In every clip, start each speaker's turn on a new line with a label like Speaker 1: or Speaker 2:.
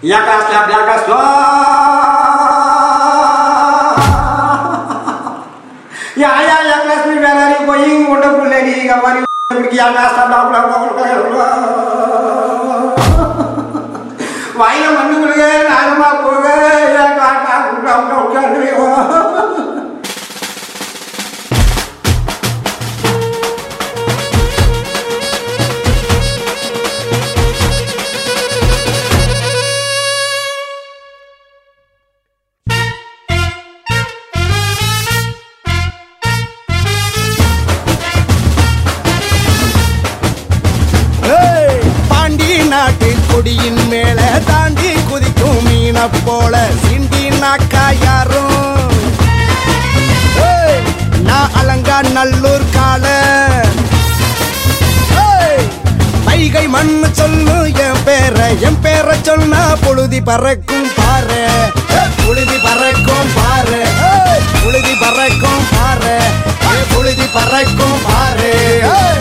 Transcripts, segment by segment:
Speaker 1: Jakaś tam, jakaś Ya ya ya kelas ni dah lari boying udah boleh ni kamari pergi yang kelas tam dah வாயில மண்ணு கொடுங்க நாகமா போக ஏன் காட்டா குண்டா உண்டா உட்காந்து
Speaker 2: ஏய், பாண்டி நாட்டு கொடியின் மேல தாண்டி குதிக்கும் மீன போல சிண்டி நாக்கா யாரும் ஏய், நான் அலங்கா நல்லூர் கால வைகை மண்ணு சொல்லு என் பேர என் பேர சொன்னா புழுதி பறக்கும் பாரு ஏய், புழுதி பறக்கும் பாரு ஏய், புழுதி பறக்கும் பாரு ஏய், புழுதி பறக்கும் பாரு ஏய்.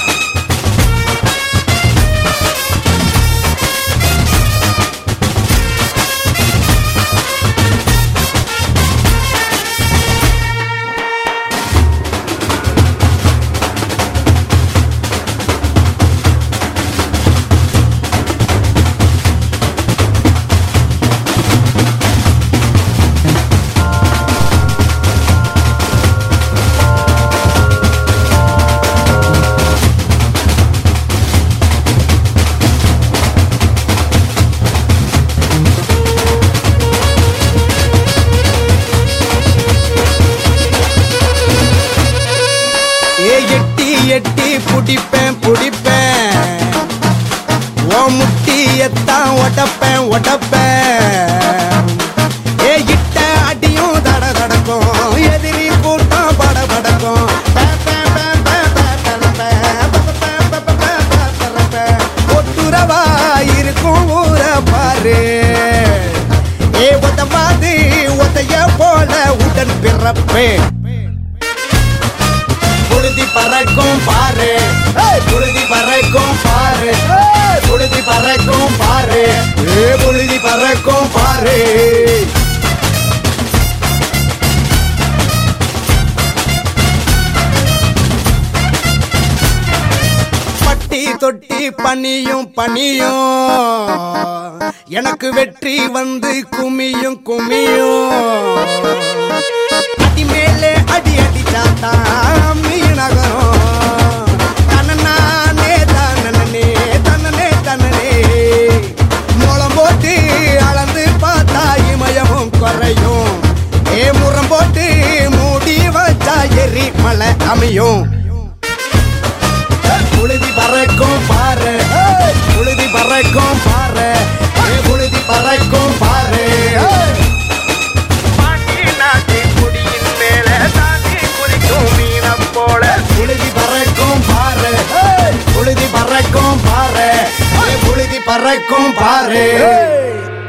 Speaker 2: ஏ எட்டி எட்டி புடிப்பேன் புடிப்பேன் ஓ முட்டியத்தான் ஒட்டப்பேன் ஒட்டப்பேன் ஏ இட்ட அடியும் தட தடக்கும் எதிரி கூட்டம் பட படக்கும் ஒட்டுறவா இருக்கும் ஊர பாரு ஏ ஒத்த மாதிரி ஒத்தைய போல உடன் பிறப்பேன் புழுதி பறக்கும் பாரு ஏய், புழுதி பறக்கும் பாரு ஏய், புழுதி பறக்கும் பாரு ஏ புழுதி பறக்கும் பாரு பட்டி தொட்டி பனியும் பனியும் எனக்கு வெற்றி வந்து குமியும் குமியும் அடி மேலே அடி அடிச்சாத்தான் மீனகரம் தன்னே தன்னனே தன்னனே தன்னனே மூலம் போட்டு அளந்து பார்த்தா இமயமும் குறையும் ஏ முறம் போட்டு மூடி வச்சா எரி மலை அமையும் புழுதி பறக்கும் பாரு ஏய், புழுதி பறக்கும் பாரு ஏ, புழுதி பறக்கும் பாரு ஏய். புழுதி பறக்கும் பாரு ஏய், புழுதி பறக்கும் பாரு ஏய், புழுதி பறக்கும் பாரு ஏய்.